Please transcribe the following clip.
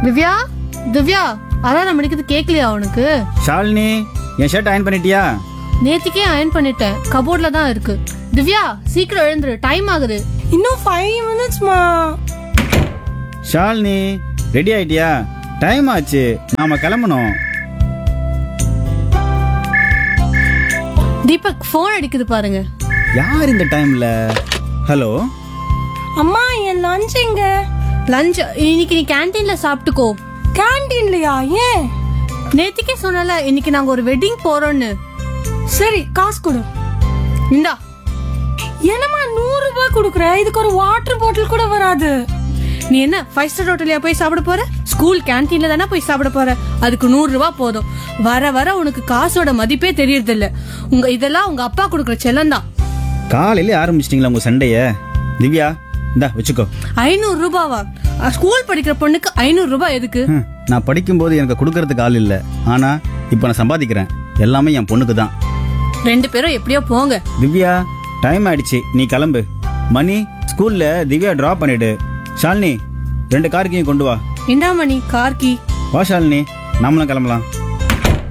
Divya Divya alarm அடிக்கிறது கேட்கலையா உனக்கு ஷாலினி என் ஷர்ட் அயன் பண்ணிட்டியா நேத்திக்கே அயன் பண்ணிட்டேன் கபோர்ட்ல தான் இருக்கு திவ்யா சீக்கிரம் எழுந்துரு டைம் ஆகுது இன்னும் ஃபைவ் மினிட்ஸ்மா ஷாலினி ரெடி ஆயிட்டியா டைம் ஆச்சு நாம கிளம்பணும் தீபக் ஃபோன் அடிக்குது பாருங்க யார் இந்த டைம்ல ஹலோ அம்மா என் லஞ்ச் எங்க லஞ்ச் இன்னைக்கு நீ கேண்டீன்ல சாப்பிட்டுக்கோ கேண்டீன்லயா ஏன் நேத்திக்கே சொன்னல இன்னைக்கு நாங்க ஒரு வெட்டிங் போறோம்னு சரி காசு கொடு இந்தா என்னம்மா நூறு ரூபாய் கொடுக்குற இதுக்கு ஒரு வாட்டர் பாட்டில் கூட வராது நீ என்ன ஃபைவ் ஸ்டார் ஹோட்டல்லையா போய் சாப்பிட போற ஸ்கூல் கேண்டீன்ல தானே போய் சாப்பிட போற அதுக்கு நூறு ரூபாய் போதும் வர வர உனக்கு காசோட மதிப்பே தெரியறது இல்ல உங்க இதெல்லாம் உங்க அப்பா கொடுக்குற செல்லம் தான் காலையில ஆரம்பிச்சிட்டிங்களா உங்க சண்டைய திவ்யா இந்தா வச்சுக்கோ ஐநூறு ரூபாவா அஹ், ஸ்கூல் படிக்கிற பொண்ணுக்கு ஐநூறு ரூபாய் எதுக்கு ஹம், நான் படிக்கும்போது எனக்கு கொடுக்கறதுக்கு ஆள் இல்லை ஆனா இப்போ நான் சம்பாதிக்கிறேன் எல்லாமே என் பொண்ணுக்கு தான் ரெண்டு பேரும் எப்படியோ போங்க திவ்யா டைம் ஆயிடுச்சு நீ கிளம்பு மணி ஸ்கூல்ல திவ்யா டிராப் பண்ணிடு ஷாலினி ரெண்டு கார்க்கையும் கொண்டு வா இந்தாமணி கார்கி வா ஷாலினி நாமளும் கிளம்பலாம்